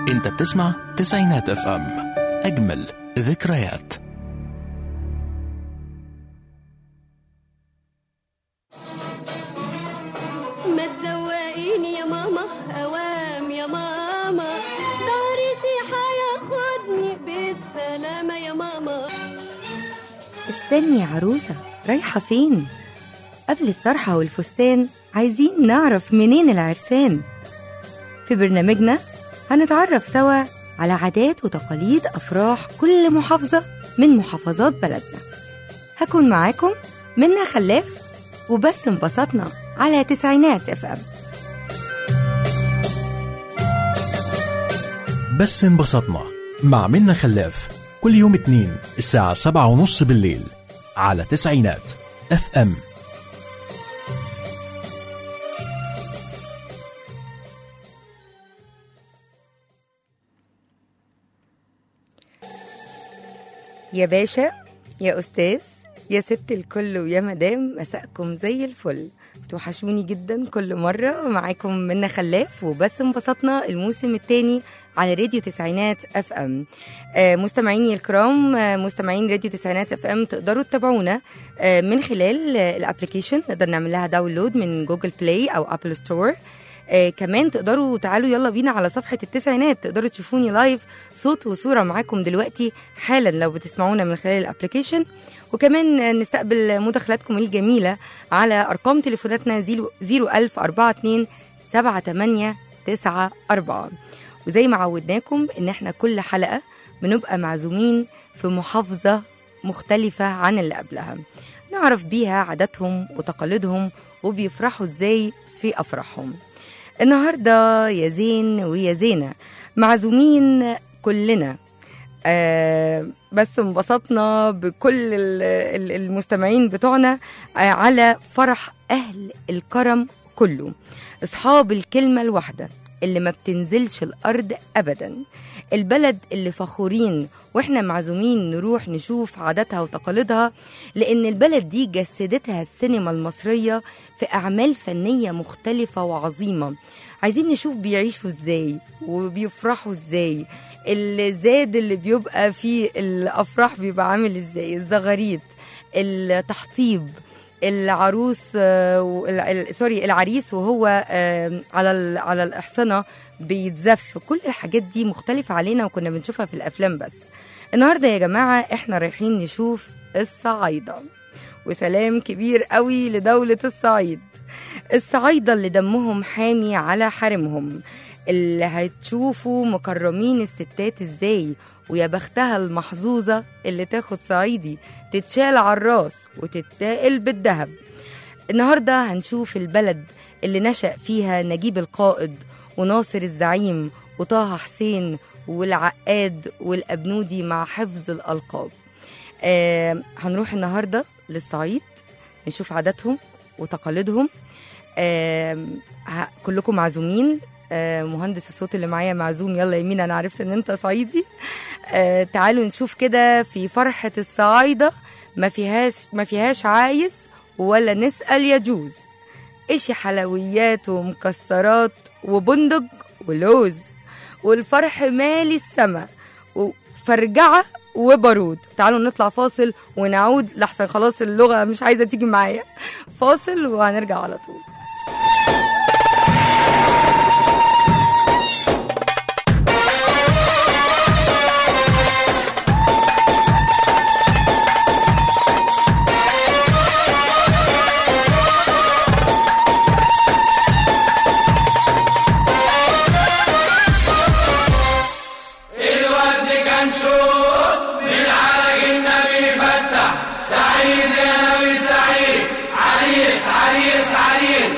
انت بتسمع تسعينات اف ام اجمل ذكريات ما تزوقيني يا ماما اوام يا ماما ظهري سيحة ياخدني بالسلامة يا ماما استني يا عروسة رايحة فين؟ قبل الطرحة والفستان عايزين نعرف منين العرسان في برنامجنا هنتعرف سوا على عادات وتقاليد أفراح كل محافظة من محافظات بلدنا هكون معاكم منا خلاف وبس انبسطنا على تسعينات اف ام بس انبسطنا مع منا خلاف كل يوم اتنين الساعة سبعة ونص بالليل على تسعينات اف ام يا باشا يا أستاذ يا ست الكل ويا مدام مساءكم زي الفل بتوحشوني جدا كل مرة معاكم منا خلاف وبس انبسطنا الموسم الثاني على راديو تسعينات اف ام آه مستمعيني الكرام آه مستمعين راديو تسعينات اف ام تقدروا تتابعونا آه من خلال آه الابلكيشن نقدر نعمل لها داونلود من جوجل بلاي او ابل ستور آه كمان تقدروا تعالوا يلا بينا على صفحة التسعينات تقدروا تشوفوني لايف صوت وصورة معاكم دلوقتي حالا لو بتسمعونا من خلال الابلكيشن وكمان آه، نستقبل مداخلاتكم الجميلة على أرقام تليفوناتنا 01042 7894 وزي ما عودناكم إن احنا كل حلقة بنبقى معزومين في محافظة مختلفة عن اللي قبلها نعرف بيها عاداتهم وتقاليدهم وبيفرحوا ازاي في أفراحهم النهاردة يا زين ويا زينة معزومين كلنا آه بس انبسطنا بكل ال- ال- المستمعين بتوعنا آه على فرح أهل الكرم كله أصحاب الكلمة الواحدة اللي ما بتنزلش الأرض أبدا البلد اللي فخورين واحنا معزومين نروح نشوف عاداتها وتقاليدها لأن البلد دي جسدتها السينما المصرية في أعمال فنية مختلفة وعظيمة عايزين نشوف بيعيشوا ازاي وبيفرحوا ازاي الزاد اللي بيبقى في الافراح بيبقى عامل ازاي الزغاريت التحطيب العروس آه، و- ال- ال- سوري العريس وهو آه، على ال- على الاحصنه بيتزف كل الحاجات دي مختلفه علينا وكنا بنشوفها في الافلام بس النهارده يا جماعه احنا رايحين نشوف الصعايده وسلام كبير قوي لدوله الصعيد الصعايدة اللي دمهم حامي على حرمهم اللي هتشوفوا مكرمين الستات ازاي ويا بختها المحظوظة اللي تاخد صعيدي تتشال على الراس وتتاقل بالذهب النهاردة هنشوف البلد اللي نشأ فيها نجيب القائد وناصر الزعيم وطه حسين والعقاد والأبنودي مع حفظ الألقاب آه هنروح النهاردة للصعيد نشوف عاداتهم وتقاليدهم آم، ه- كلكم معزومين آه، مهندس الصوت اللي معايا معزوم يلا يمين انا عرفت ان انت صعيدي آه، تعالوا نشوف كده في فرحة الصعايدة ما فيهاش ما فيهاش عايز ولا نسأل يجوز إشي حلويات ومكسرات وبندق ولوز والفرح مالي السما وفرجعة وبارود تعالوا نطلع فاصل ونعود لحسن خلاص اللغة مش عايزة تيجي معايا فاصل وهنرجع على طول الورد كان شوط من عرق النبي فتح سعيد يا نبي سعيد عريس عريس عريس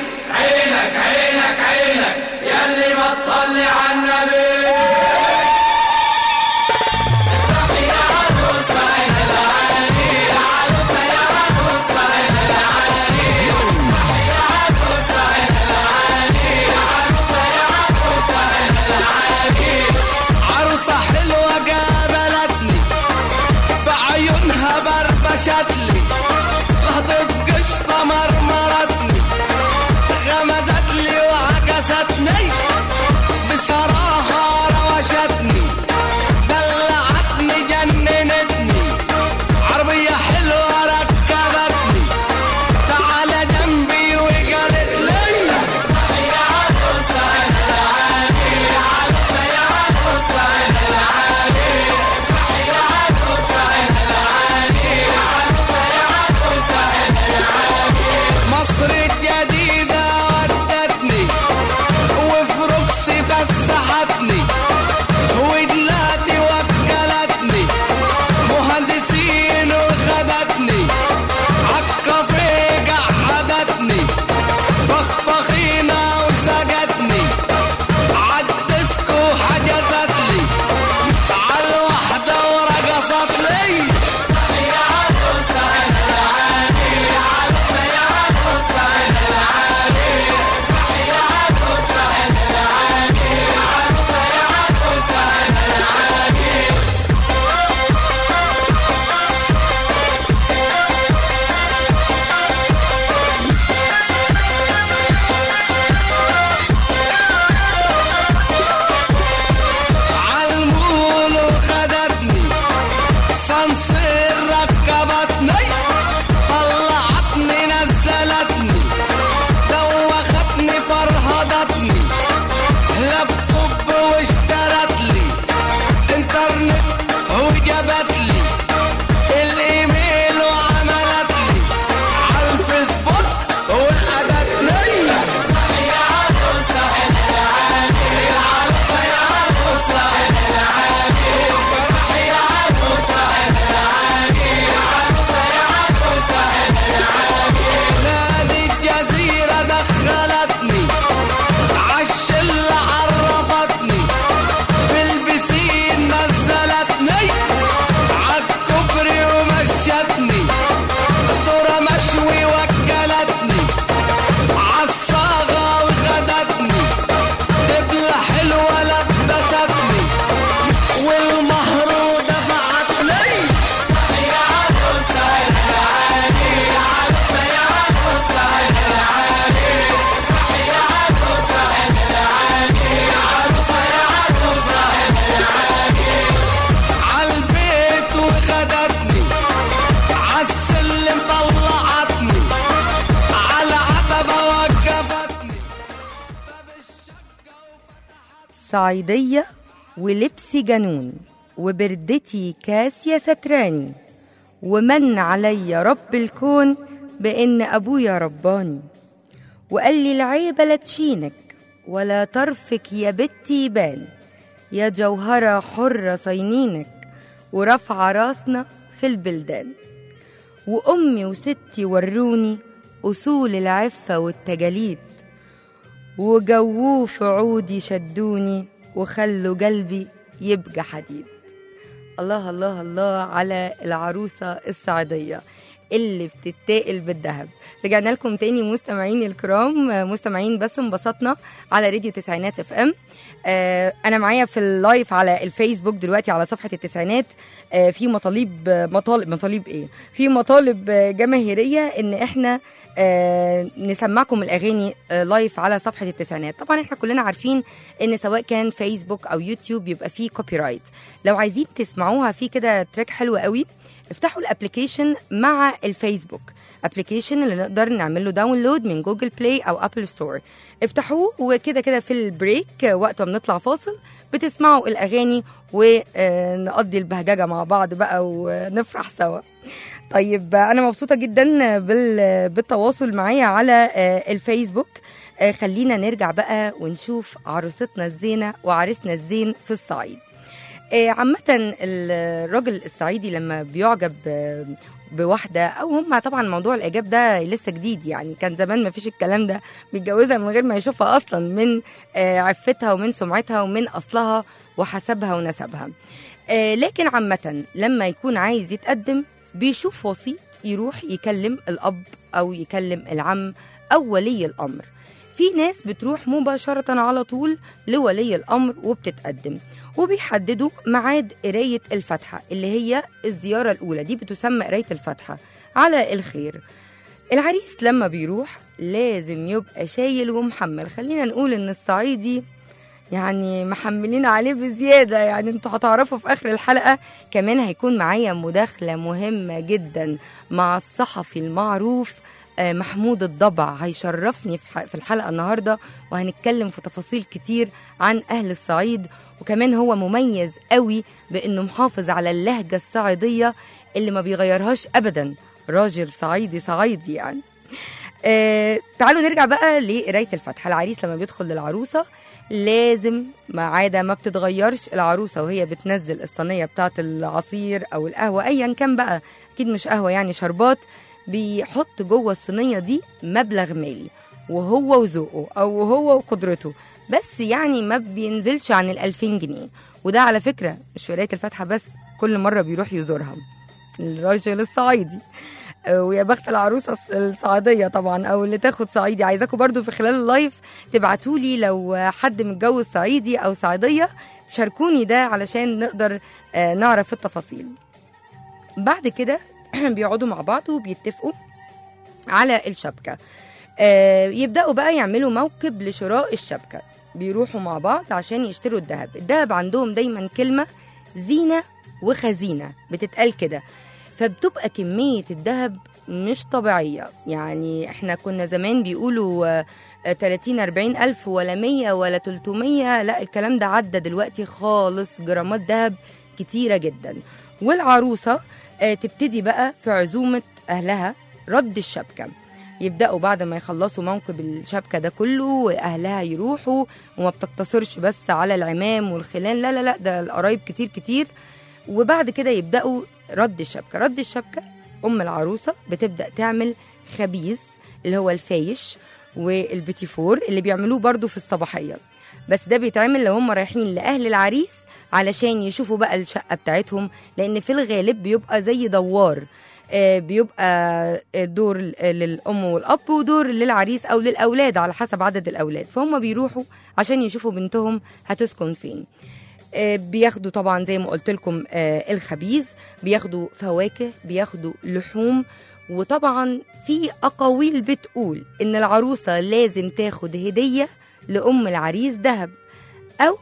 صعيدية ولبسي جنون وبردتي كاسية ستراني ومن علي رب الكون بإن أبويا رباني وقال لي العيبة لا تشينك ولا طرفك يا بنتي يبان يا جوهرة حرة صينينك ورفع راسنا في البلدان وأمي وستي وروني أصول العفة والتجاليد وجووه في عودي شدوني وخلوا قلبي يبقى حديد الله الله الله على العروسة الصعيدية اللي بتتاقل بالذهب رجعنا لكم تاني مستمعين الكرام مستمعين بس انبسطنا على راديو تسعينات اف ام آه، انا معايا في اللايف على الفيسبوك دلوقتي على صفحه التسعينات آه، في مطالب مطالب مطالب ايه في مطالب آه، جماهيريه ان احنا آه، نسمعكم الاغاني آه، لايف على صفحه التسعينات طبعا احنا كلنا عارفين ان سواء كان فيسبوك او يوتيوب بيبقى فيه كوبي رايت لو عايزين تسمعوها في كده تراك حلو قوي افتحوا الابلكيشن مع الفيسبوك ابلكيشن اللي نقدر نعمل له داونلود من جوجل بلاي او ابل ستور افتحوه وكده كده في البريك وقت ما بنطلع فاصل بتسمعوا الاغاني ونقضي البهججه مع بعض بقى ونفرح سوا طيب انا مبسوطه جدا بال- بالتواصل معايا على آه، الفيسبوك آه، خلينا نرجع بقى ونشوف عروستنا الزينه وعريسنا الزين في الصعيد آه، عامة الراجل الصعيدي لما بيعجب آه، بواحدة أو هم طبعا موضوع الإعجاب ده لسه جديد يعني كان زمان ما فيش الكلام ده بيتجوزها من غير ما يشوفها أصلا من آه، عفتها ومن سمعتها ومن أصلها وحسبها ونسبها آه، لكن عامة لما يكون عايز يتقدم بيشوف وسيط يروح يكلم الأب أو يكلم العم أو ولي الأمر في ناس بتروح مباشرة على طول لولي الأمر وبتتقدم وبيحددوا ميعاد قراية الفاتحة اللي هي الزيارة الأولى دي بتسمى قراية الفاتحة على الخير العريس لما بيروح لازم يبقى شايل ومحمل خلينا نقول ان الصعيدي يعني محملين عليه بزيادة يعني انتوا هتعرفوا في آخر الحلقة كمان هيكون معايا مداخلة مهمة جدا مع الصحفي المعروف آه، محمود الضبع هيشرفني في ح- في الحلقة النهاردة وهنتكلم في تفاصيل كتير عن أهل الصعيد وكمان هو مميز قوي بأنه محافظ على اللهجة الصعيدية اللي ما بيغيرهاش أبدا راجل صعيدي صعيدي يعني آه تعالوا نرجع بقى لقراية الفاتحة العريس لما بيدخل للعروسة لازم ما عادة ما بتتغيرش العروسة وهي بتنزل الصينية بتاعة العصير أو القهوة أيا كان بقى أكيد مش قهوة يعني شربات بيحط جوه الصينية دي مبلغ مالي وهو وذوقه أو هو وقدرته بس يعني ما بينزلش عن الألفين جنيه وده على فكرة مش في قراية الفاتحة بس كل مرة بيروح يزورها الراجل الصعيدي آه، ويا بخت العروسه الص- الصعيديه طبعا او اللي تاخد صعيدي عايزاكم برضو في خلال اللايف تبعتوا لي لو حد متجوز صعيدي او صعيديه تشاركوني ده علشان نقدر آه، نعرف التفاصيل بعد كده بيقعدوا مع بعض وبيتفقوا على الشبكه آه، يبداوا بقى يعملوا موكب لشراء الشبكه بيروحوا مع بعض عشان يشتروا الذهب الذهب عندهم دايما كلمه زينه وخزينه بتتقال كده فبتبقى كمية الذهب مش طبيعية يعني احنا كنا زمان بيقولوا آه، آه، 30 40 ألف ولا 100 ولا 300 لا الكلام ده عدى دلوقتي خالص جرامات ذهب كتيرة جدا والعروسة آه، تبتدي بقى في عزومة أهلها رد الشبكة يبدأوا بعد ما يخلصوا موكب الشبكة ده كله وأهلها يروحوا وما بتقتصرش بس على العمام والخلان لا لا لا ده القرايب كتير كتير وبعد كده يبدأوا رد الشبكة رد الشبكة أم العروسة بتبدأ تعمل خبيز اللي هو الفايش والبيتي فور اللي بيعملوه برضو في الصباحية بس ده بيتعمل لو هم رايحين لأهل العريس علشان يشوفوا بقى الشقة بتاعتهم لأن في الغالب بيبقى زي دوار آه، بيبقى دور للأم والأب ودور للعريس أو للأولاد على حسب عدد الأولاد فهم بيروحوا عشان يشوفوا بنتهم هتسكن فين آه، بياخدوا طبعا زي ما قلت لكم آه، الخبيز بياخدوا فواكه بياخدوا لحوم وطبعا في اقاويل بتقول ان العروسه لازم تاخد هديه لام العريس ذهب او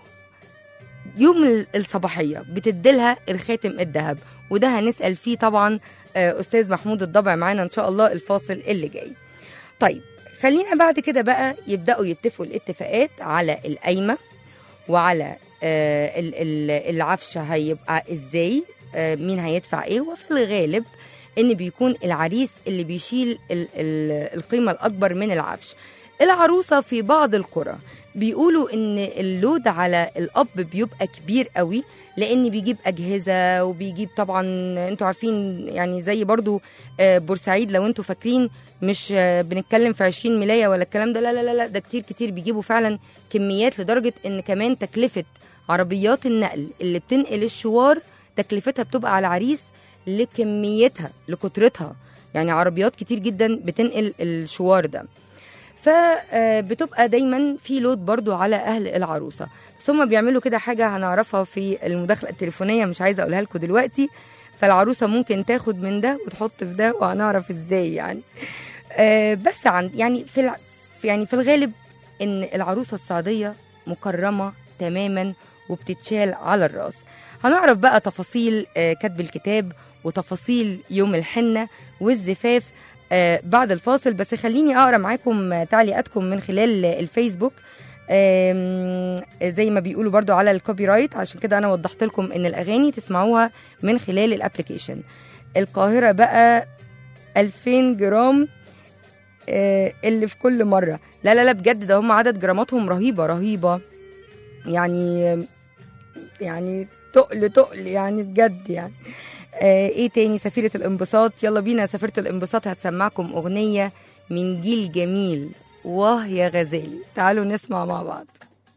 يوم ال- الصباحيه بتديلها الخاتم الذهب وده هنسال فيه طبعا آه، استاذ محمود الضبع معانا ان شاء الله الفاصل اللي جاي طيب خلينا بعد كده بقى يبداوا يتفقوا الاتفاقات على القايمه وعلى آه، ال- ال- العفش هيبقى ازاي آه، مين هيدفع ايه وفي الغالب ان بيكون العريس اللي بيشيل ال- ال- القيمه الاكبر من العفش العروسه في بعض القرى بيقولوا ان اللود على الاب بيبقى كبير قوي لان بيجيب اجهزه وبيجيب طبعا انتوا عارفين يعني زي برضو آه، بورسعيد لو انتوا فاكرين مش آه، بنتكلم في 20 ملايه ولا الكلام ده لا لا لا لا ده كتير كتير بيجيبوا فعلا كميات لدرجه ان كمان تكلفه عربيات النقل اللي بتنقل الشوار تكلفتها بتبقى على العريس لكميتها لكترتها يعني عربيات كتير جدا بتنقل الشوار ده فبتبقى دايما في لود برضو على اهل العروسه بس هم بيعملوا كده حاجه هنعرفها في المداخله التليفونيه مش عايزه اقولها لكم دلوقتي فالعروسه ممكن تاخد من ده وتحط في ده وهنعرف ازاي يعني آه، بس عن يعني في الع- في- يعني في الغالب ان العروسه السعوديه مكرمه تماما وبتتشال على الراس هنعرف بقى تفاصيل آه، كتب الكتاب وتفاصيل يوم الحنه والزفاف آه، بعد الفاصل بس خليني اقرا معاكم آه، تعليقاتكم من خلال آه، الفيسبوك آم، زي ما بيقولوا برضو على الكوبي رايت عشان كده انا وضحت لكم ان الاغاني تسمعوها من خلال الابلكيشن القاهره بقى 2000 جرام آه، اللي في كل مره لا لا لا بجد ده هم عدد جراماتهم رهيبه رهيبه يعني يعني تقل تقل يعني بجد يعني آه ايه تاني سفيرة الانبساط يلا بينا سفيرة الانبساط هتسمعكم اغنية من جيل جميل واه يا غزالي تعالوا نسمع مع بعض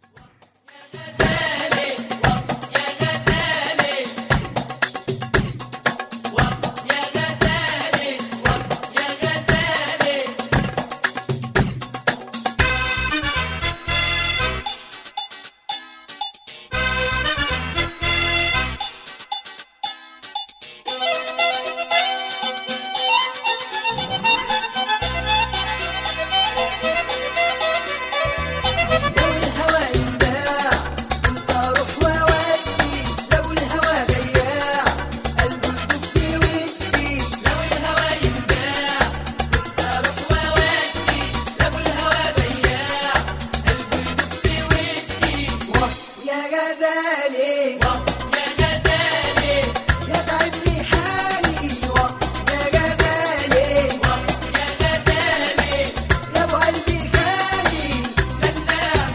لو الهوى ينباع انت روح وودي لو الهوى بياع قلبي يدق ويسقي لو الهوى ينباع انت روح وودي لو الهوى بياع قلبي يدق ويسقي واه يا غزالي واه يا غزالي يا تعب لي حالي واه يا غزالي واه يا غزالي يا ابو قلبي خالي بياع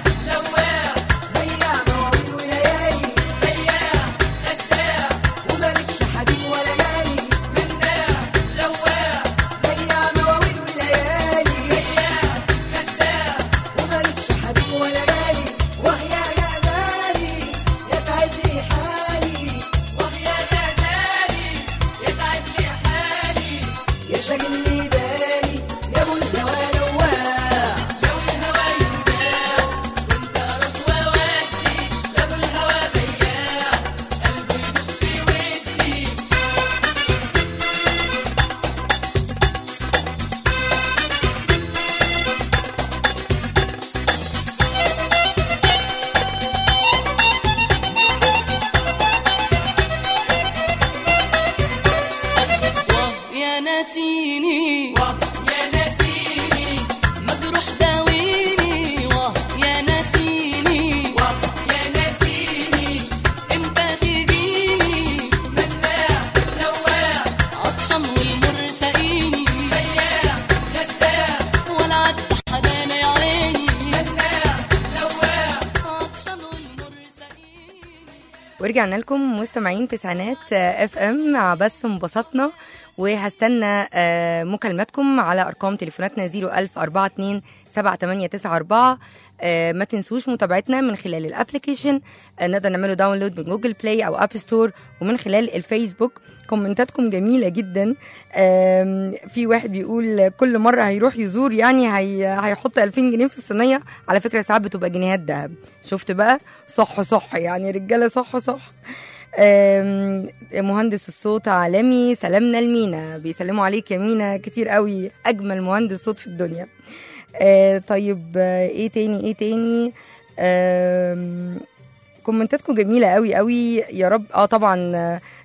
مواويل وليالي بياع غساع ومالكش حبيب ولا غالي مناع لواع بياع مواويل وليالي بياع غساع ومالكش حبيب ولا غالي وهي غزالي يتعب لي حالي وهي غزالي يتعب لي حالي يا شاغل لي بالي يا ابو الهوى لواع لو الهوى ينباع كنت اروح واودي لو الهوى بياع قلبي يدق ويسقي يا ناسيني واه يا نسيني مجروح داويني واه يا ناسيني واه يا نسيني امتى تجيني مناع لواع عطشان والمر ساقيني بياع غساع ولا عد حدانا يا عيني مناع لواع عطشان والمر ساقيني ورجعنا لكم مستمعين تسعينات اف ام مع بس انبسطنا وهستنى آه، مكالماتكم على ارقام تليفوناتنا 01042 7894 آه، ما تنسوش متابعتنا من خلال الابلكيشن آه، نقدر نعمله داونلود من جوجل بلاي او اب ستور ومن خلال الفيسبوك كومنتاتكم جميله جدا آم، في واحد بيقول كل مره هيروح يزور يعني هي هيحط 2000 جنيه في الصينيه على فكره ساعات بتبقى جنيهات ذهب شفت بقى صح صح يعني رجاله صح صح آم، مهندس الصوت عالمي سلامنا لمينا بيسلموا عليك يا مينا كتير قوي اجمل مهندس صوت في الدنيا آه، طيب آه، ايه تاني ايه تاني آم، كومنتاتكم جميله قوي قوي يا رب اه طبعا آه،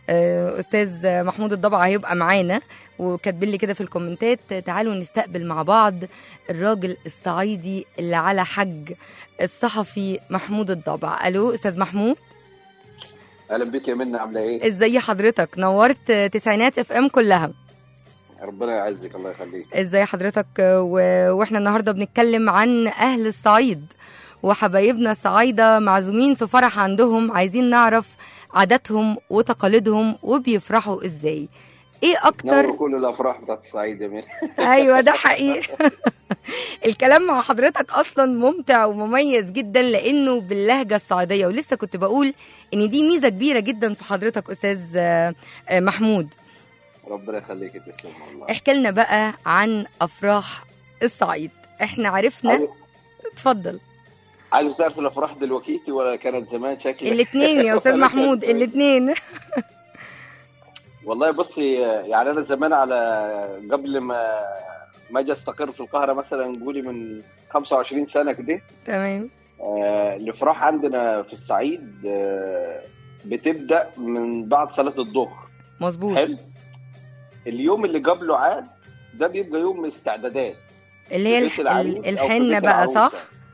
آه، استاذ محمود الضبع هيبقى معانا وكاتبين لي كده في الكومنتات تعالوا نستقبل مع بعض الراجل الصعيدي اللي على حج الصحفي محمود الضبع الو استاذ محمود اهلا بيك يا منى عامله ايه؟ ازاي حضرتك نورت تسعينات اف ام كلها ربنا يعزك الله يخليك ازاي حضرتك و... واحنا النهارده بنتكلم عن اهل الصعيد وحبايبنا الصعايده معزومين في فرح عندهم عايزين نعرف عاداتهم وتقاليدهم وبيفرحوا ازاي ايه اكتر نور كل الافراح بتاعت الصعيد يا منى ايوه ده حقيقي الكلام مع حضرتك اصلا ممتع ومميز جدا لانه باللهجه الصعيديه ولسه كنت بقول ان دي ميزه كبيره جدا في حضرتك استاذ آه، آه، محمود ربنا يخليك تسلم والله احكي لنا بقى عن افراح الصعيد احنا عرفنا عايز- اتفضل عايز تعرف الافراح دلوقتي ولا كانت زمان شكل الاثنين يا استاذ محمود الاثنين والله بصي يعني انا زمان على قبل ما ما اجي استقر في القاهره مثلا قولي من 25 سنه كده تمام آه، الافراح عندنا في الصعيد آه، بتبدا من بعد صلاه الظهر مظبوط حلو اليوم اللي قبله عاد ده بيبقى يوم استعدادات اللي هي في الح... بيت العريس ال- أو في الحنه بيت بقى العروسة. صح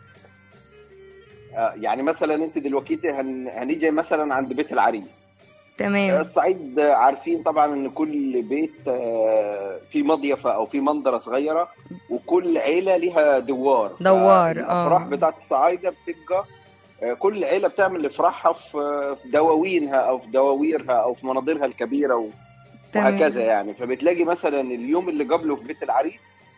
آه، يعني مثلا انت دلوقتي هن... هنيجي مثلا عند بيت العريس تمام الصعيد عارفين طبعا ان كل بيت آه، في مضيفه او في منظره صغيره وكل عيله ليها دوار دوار، الافراح آه. بتاعت الصعايده بتبقى آه، كل عيله بتعمل افراحها في في دواوينها او في دواويرها او في مناظرها الكبيره و... تمام. وهكذا يعني فبتلاقي مثلا اليوم اللي قبله في بيت العريس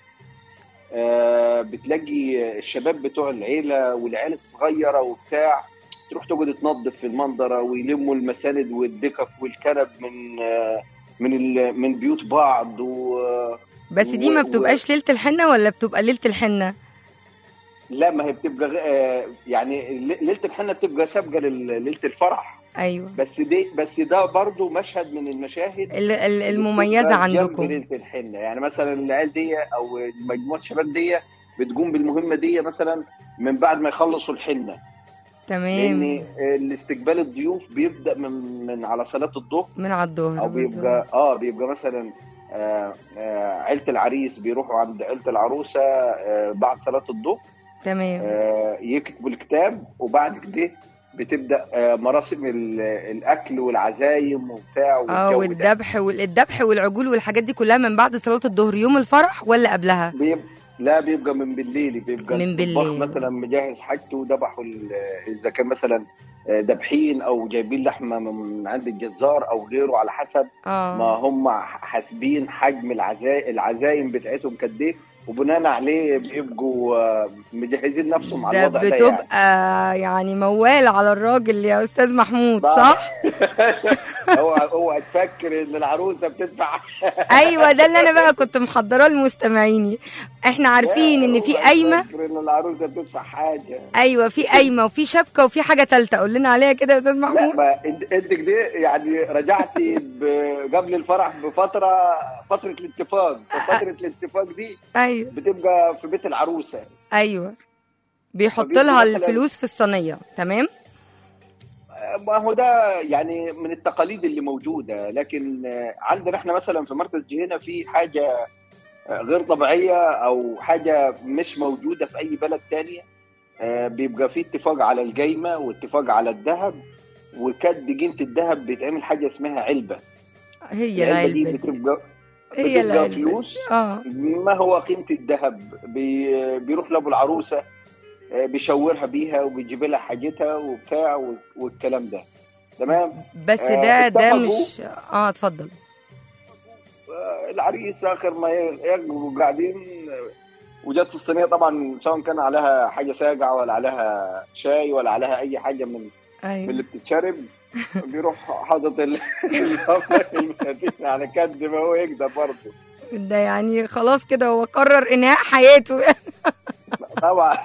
آه، بتلاقي الشباب بتوع العيله والعيال الصغيره وبتاع تروح تقعد تنظف في المنظره ويلموا المساند والدكف والكنب من آه، من ال- من بيوت بعض و بس دي ما و- بتبقاش ليله الحنه ولا بتبقى ليله الحنه لا ما هي بتبقى غ- آه، يعني ل- ليله الحنه بتبقى سابقه لل- ليله الفرح ايوه بس دي بس ده برضو مشهد من المشاهد ال- ال- المميزه بتبقى جنب عندكم ليله الحنه يعني مثلا العيال دي او مجموعه الشباب دي بتقوم بالمهمه دي مثلا من بعد ما يخلصوا الحنه تمام لان الاستقبال الضيوف بيبدا من من على صلاه الظهر من على الظهر او بيبقى اه بيبقى مثلا آه آه عيله العريس بيروحوا عند عيله العروسه آه بعد صلاه الظهر تمام آه يكتبوا الكتاب وبعد كده بتبدا آه مراسم ال- الاكل والعزايم وبتاع اه والجو ده. والذبح والذبح والعجول والحاجات دي كلها من بعد صلاه الظهر يوم الفرح ولا قبلها بيب... لا بيبقى من بالليل بيبقى من الطباخ بالليل. مثلا مجهز حاجته وذبحوا ال- اذا كان مثلا آه، ذابحين او جايبين لحمه من عند الجزار او غيره على حسب ما اه هم حاسبين حجم العزايم العزايم بتاعتهم قد ايه وبناء عليه بيبقوا آه، مجهزين نفسهم على ده الوضع ده يعني. بتبقى يعني موال على الراجل يا استاذ محمود صح. صح اوعى اوعى تفكر ان العروسه بتدفع ايوه ده اللي انا بقى كنت محضراه لمستمعيني احنا عارفين ان في اوعى قايمه تفكر ان العروسه بتدفع حاجه ايوه في قايمه وفي شبكه وفي حاجه ثالثه قول لنا عليها كده يا استاذ لا محمود ما انت انت كده يعني رجعتي ب- قبل الفرح بفتره فتره الاتفاق فتره الاتفاق دي ايوه بتبقى في بيت العروسه ايوه بيحط فبيبقى لها مثلاً- الفلوس في الصينيه تمام ما هو ده يعني من التقاليد اللي موجوده لكن عندنا احنا مثلا في مركز جهينه في حاجه غير طبيعيه او حاجه مش موجوده في اي بلد تانية آه، بيبقى في اتفاق على القايمه واتفاق على الذهب وكد قيمه الذهب بيتعمل حاجه اسمها علبه هي العلبه دي العلبه دي بتبقى هي بتبقى العلبه فلوس اه ما هو قيمه الذهب بي بيروح لابو العروسه آه، بيشورها بيها وبيجيب لها حاجتها وبتاع وال- والكلام ده تمام بس آه، ده ده اتفقوا. مش اه اتفضل آه، العريس اخر ما يقعدوا قاعدين آه، وجت الصينيه طبعا سواء كان عليها حاجه ساقعه ولا عليها شاي ولا عليها اي حاجه من من ايوه اللي بتتشرب بيروح حاطط ال- المفاتيح على كد ما هو يقدر برضه ده يعني خلاص كده هو قرر انهاء حياته طبعا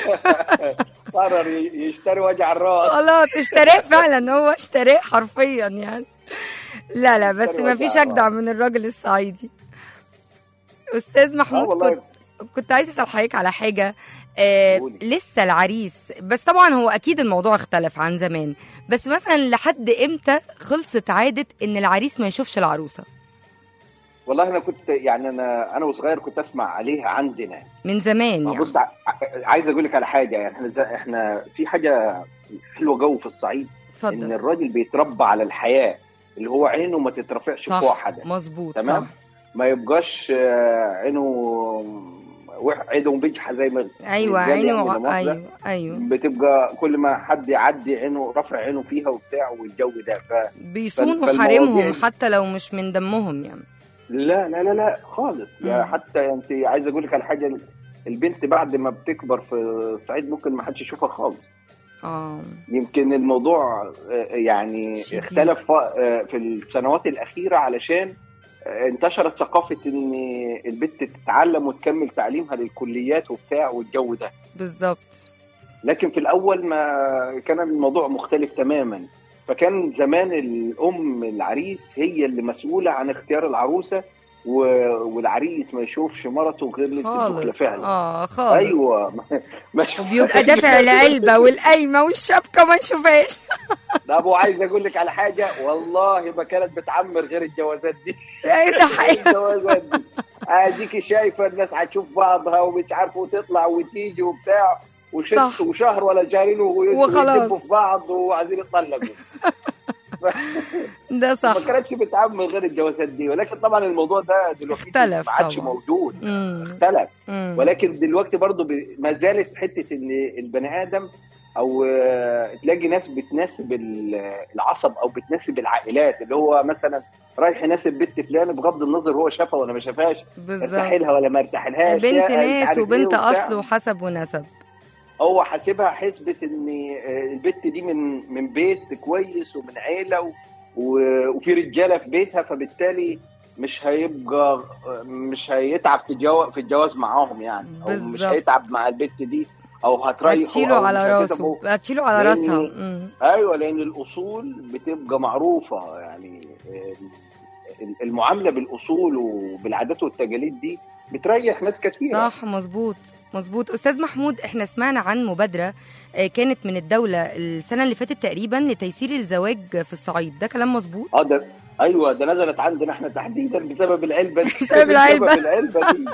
قرر ي- يشتري وجع الراس خلاص اشتراه فعلا هو اشتراه حرفيا يعني لا لا بس اشتري ما وجع فيش اجدع الراس. من الراجل الصعيدي استاذ اه محمود والله كنت كنت عايز اسال حضرتك على حاجه آه قولي. لسه العريس بس طبعا هو اكيد الموضوع اختلف عن زمان بس مثلا لحد امتى خلصت عاده ان العريس ما يشوفش العروسه والله انا كنت يعني انا انا وصغير كنت اسمع عليها عندنا من زمان ما يعني بص ع- عايز اقول لك على حاجه يعني احنا ز- احنا في حاجه حلوه جو في الصعيد ان اتفضل الراجل بيتربى على الحياه اللي هو عينه ما تترفعش فوق صح حدا مظبوط تمام صح. ما يبقاش آه، عينه وح- عينه بيجحى زي ما ايوه الرجال عينه يعني لا مؤاخذة. ايوه ايوه بتبقى كل ما حد يعدي عينه رفع عينه فيها وبتاع والجو ده ف... بيصونوا فالمواضيع حريمهم دي- حتى لو مش من دمهم يعني لا لا لا لا خالص يا مم. حتى انت عايز اقول لك على حاجه البنت بعد ما بتكبر في الصعيد ممكن ما حدش يشوفها خالص اه يمكن الموضوع آه، يعني شديد. اختلف آه، في السنوات الاخيره علشان آه، انتشرت ثقافه ان البنت تتعلم وتكمل تعليمها للكليات وبتاع والجو ده بالظبط لكن في الاول ما كان الموضوع مختلف تماما فكان زمان الام العريس هي اللي مسؤوله عن اختيار العروسه و- والعريس ما يشوفش مرته غير اللي تطبخ له خالص فعلا اه خالص ايوه مش وبيبقى دافع العلبه والقايمه والشبكه ما نشوفهاش ده ابو عايز اقول لك على حاجه والله ما كانت بتعمر غير الجوازات دي ايه ده حقيقي الجوازات دي اديكي شايفه الناس هتشوف بعضها ومش عارفه وتطلع وتيجي وبتاع وشت صح. وشهر ولا شهرين و- وخلاص. ويدبوا في بعض وعايزين يتطلقوا ده صح ما كانتش بتعمل غير الجوازات دي ولكن طبعا الموضوع ده دلوقتي اختلف ما عادش طبعا. موجود مم. اختلف مم. ولكن دلوقتي برضو ب- ما زالت حته ان البني ادم او آه، تلاقي ناس بتناسب ال- العصب او بتناسب العائلات اللي هو مثلا رايح يناسب بنت فلان بغض النظر هو شافها ولا ما شافهاش ارتاح بالظبط لها ولا ما ارتاحلهاش بنت يا- مش ناس عارف إيه وبنت وبتاع. اصل وحسب ونسب هو حاسبها حسبة ان آه، البت دي من من بيت كويس ومن عيله و... و- وفي رجاله في بيتها فبالتالي مش هيبقى مش هيتعب في الجو... في الجواز معاهم يعني او مش بالظبط. هيتعب مع البت دي او هتريحه هتشيله أو على مش راسه هتتعبه. هتشيله على لأن- راسها مم. ايوه لان الاصول بتبقى معروفه يعني آه، ال- المعامله بالاصول وبالعادات والتقاليد دي بتريح ناس كتير صح مظبوط مظبوط استاذ محمود احنا سمعنا عن مبادره آه، كانت من الدوله السنه اللي فاتت تقريبا لتيسير الزواج في الصعيد ده كلام مظبوط اه ده ايوه ده نزلت عندنا احنا تحديدا بسبب العلبه دي بسبب العلبة. بسبب العلبه دي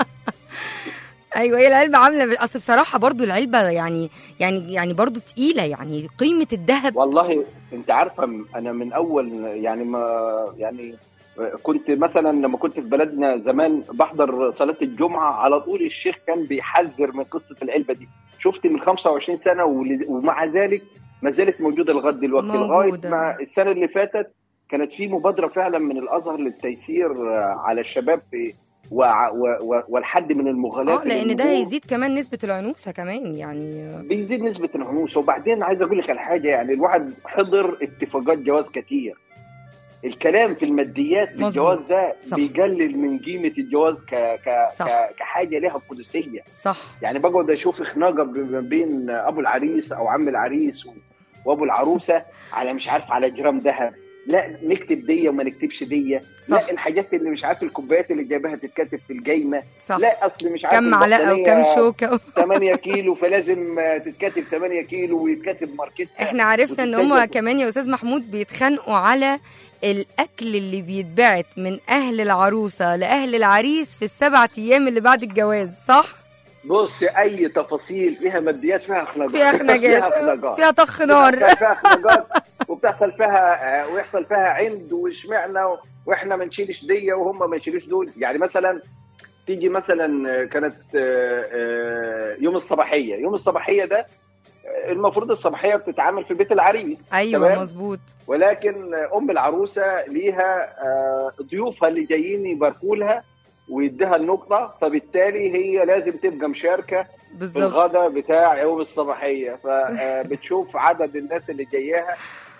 ايوه هي العلبه عامله اصل بصراحه برضو العلبه يعني يعني يعني برضو تقيله يعني قيمه الذهب والله انت عارفه م- انا من اول يعني ما يعني كنت مثلا لما كنت في بلدنا زمان بحضر صلاه الجمعه على طول الشيخ كان بيحذر من قصه العلبه دي شفت من 25 سنه ول- ومع ذلك ما زالت موجوده لغايه دلوقتي لغايه موجودة. ما السنه اللي فاتت كانت في مبادره فعلا من الازهر للتيسير على الشباب في وع- و- و- والحد من المغالاه اه لان ده للمرور. هيزيد كمان نسبه العنوسه كمان يعني آه، بيزيد نسبة العنوسة وبعدين عايز أقول لك على حاجة يعني الواحد حضر اتفاقات جواز كتير الكلام في الماديات في مظبوط. الجواز ده صح. بيقلل من قيمة الجواز ك... ك... صح. ك... كحاجة لها قدسية صح يعني بقعد أشوف خناقة ب- ما بين أبو العريس أو عم العريس و... وأبو العروسة على مش عارف على جرام ذهب لا نكتب دية وما نكتبش دية صح. لا الحاجات اللي مش عارف الكوبايات اللي جايبها تتكتب في الجايمة صح لا أصل مش عارف كم معلقه البطانية وكم شوكه 8 كيلو فلازم آه، تتكتب 8 كيلو ويتكتب ماركتها احنا عرفنا ان هم وتتكتب- كمان يا استاذ محمود بيتخانقوا على الاكل اللي بيتبعت من اهل العروسه لاهل العريس في السبع ايام اللي بعد الجواز صح بص اي تفاصيل فيها ماديات فيها خناقات فيها خناقات فيها خناقات فيها طخ نار فيها خناقات وبتحصل فيها آه، ويحصل فيها عند واشمعنا و- واحنا ما نشيلش دي وهم ما يشيلوش دول يعني مثلا تيجي مثلا آه، كانت آه، آه، يوم الصباحيه يوم الصباحيه ده آه، المفروض الصباحيه بتتعامل في بيت العريس ايوه تمام؟ مظبوط ولكن ام العروسه ليها آه، ضيوفها اللي جايين يباركوا لها ويديها النقطه فبالتالي هي لازم تبقى مشاركه في بالظبط الغداء بتاع يوم الصباحيه فبتشوف عدد الناس اللي جاياها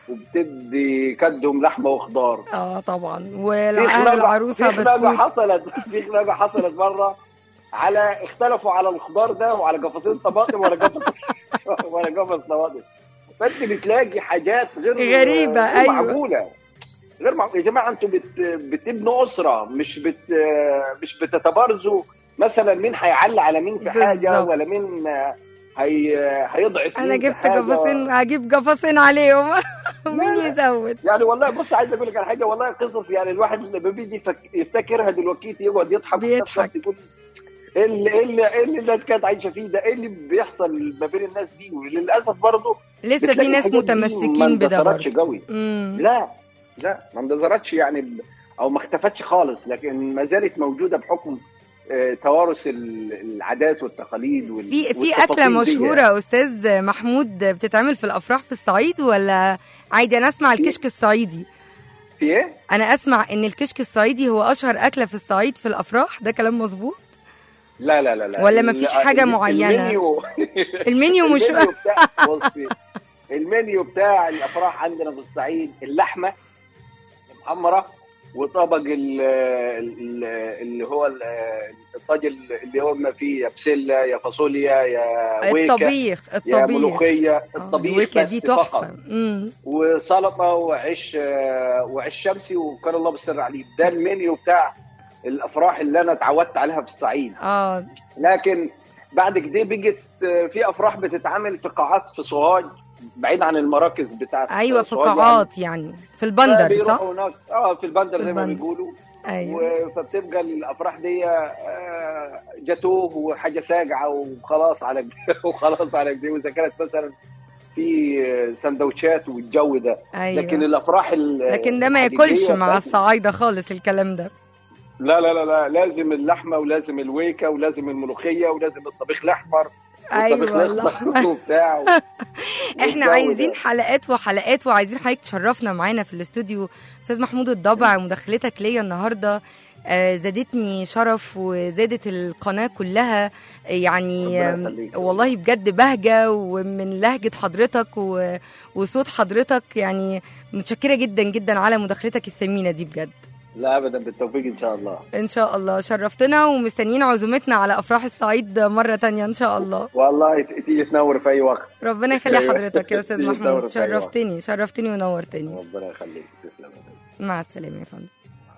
وبتدي كدهم لحمه وخضار اه طبعا في واهل خناقه العروسه في خناقه بسكوت حصلت في خناقه حصلت مره على اختلفوا على الخضار ده وعلى قفصين طماطم ولا قفص ولا قفص طماطم فانت بتلاقي حاجات غير غريبة، غير أيوة. معقوله غير معقولة. يا جماعه انتوا بت... بتبنوا اسره مش بت... مش بتتبارزوا مثلا مين هيعلي على مين في حاجه بالظبط. ولا مين هي هيضعف انا فيك جبت حاجة- قفصين هجيب قفصين عليهم مين لا. يزود يعني والله بص عايز اقول لك على حاجه والله قصص يعني الواحد لما بيجي يفك- يفتكرها دلوقتي يقعد يضحك وفي نفس الوقت بيضحك. يقول ايه اللي ايه اللي إيه اللي الناس كانت عايشه فيه ده ايه اللي بيحصل ما بين الناس دي وللاسف برضه لسه في بتلاقي ناس الحاجات دي ما متمسكين بده اندثرتش برضه قوي مم. لا لا ما اندثرتش يعني ب- او ما اختفتش خالص لكن ما زالت موجوده بحكم آه، توارث ال- العادات والتقاليد وال- في في والتفاصيل اكله دي مشهوره يعني. يا استاذ محمود بتتعمل في الافراح في الصعيد ولا عادي انا اسمع في- الكشك الصعيدي في ايه؟ انا اسمع ان الكشك الصعيدي هو اشهر اكله في الصعيد في الافراح ده كلام مظبوط لا لا لا لا ولا ما فيش ال- حاجة ال- معينة؟ المنيو المنيو مش المنيو بتاع بصي المنيو بتاع الافراح عندنا في الصعيد اللحمه المحمره وطبق ال- ال- اللي هو ال- الطاج اللي هو ما فيه يا بسله يا فاصوليا يا ويكا الطبيخ يا الطبيخ ملوخيه آه، الطبيخ الويكا بس دي فقط. تحفه امم وسلطه وعيش آه، وعيش شمسي وكان الله بالسر عليه ده المنيو بتاع الافراح اللي انا اتعودت عليها في الصعيد اه لكن بعد كده بقت آه، في افراح بتتعمل في قاعات في سوهاج بعيد عن المراكز بتاعت ايوه في سوهاج يعني. قاعات يعني في البندر صح بيروحوا هناك اه في البندر زي ما البندر. بيقولوا ايوه و- فبتبقى الافراح دي آه، جاتوه وحاجه ساقعه وخلاص على كده وخلاص على كده واذا كانت مثلا في سندوتشات والجو ده ايوه لكن الافراح ال- لكن ده ما الحقيقية ياكلش مع بتاعتنا- الصعايده خالص الكلام ده لا لا لا لا لازم اللحمه ولازم الويكه ولازم الملوخيه ولازم الطبيخ الاحمر والطبيخ ايوه الأخضر الله وبتاع احنا والجو ده. عايزين حلقات وحلقات وعايزين حضرتك تشرفنا معانا في الاستوديو استاذ محمود الضبع مداخلتك ليا النهارده آه، زادتني شرف وزادت القناه كلها آه، يعني ربنا آم، يخليك. والله بجد بهجه ومن لهجه حضرتك و- وصوت حضرتك يعني متشكره جدا جدا على مداخلتك الثمينه دي بجد لا ابدا بالتوفيق ان شاء الله ان شاء الله شرفتنا ومستنيين عزومتنا على افراح الصعيد مره تانية ان شاء الله والله ت- تيجي تنور في اي وقت ربنا يخلي أيوة. حضرتك يا استاذ تيجي محمود تنور في أي وقت. شرفتني شرفتني ونورتني ربنا يخليك تسلم مع السلامة يا فندم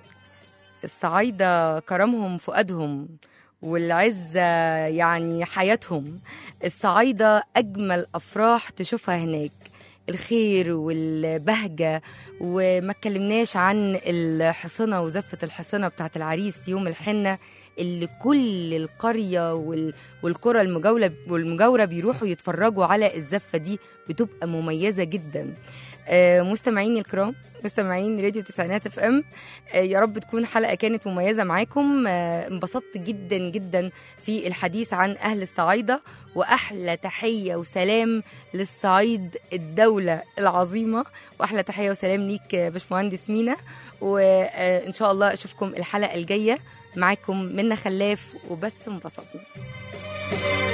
الصعايدة كرمهم فؤادهم والعزة يعني حياتهم الصعايدة أجمل أفراح تشوفها هناك الخير والبهجة وما اتكلمناش عن الحصنة وزفة الحصنة بتاعت العريس يوم الحنة اللي كل القرية وال- والقرى المجاورة والمجاورة بيروحوا يتفرجوا على الزفة دي بتبقى مميزة جدا آه، مستمعيني الكرام مستمعين راديو تسعينات اف ام آه، يا رب تكون حلقه كانت مميزه معاكم آه، انبسطت جدا جدا في الحديث عن اهل الصعايده واحلى تحيه وسلام للصعيد الدوله العظيمه واحلى تحيه وسلام ليك آه، باشمهندس مينا وان شاء الله اشوفكم الحلقه الجايه معاكم منا خلاف وبس انبسطنا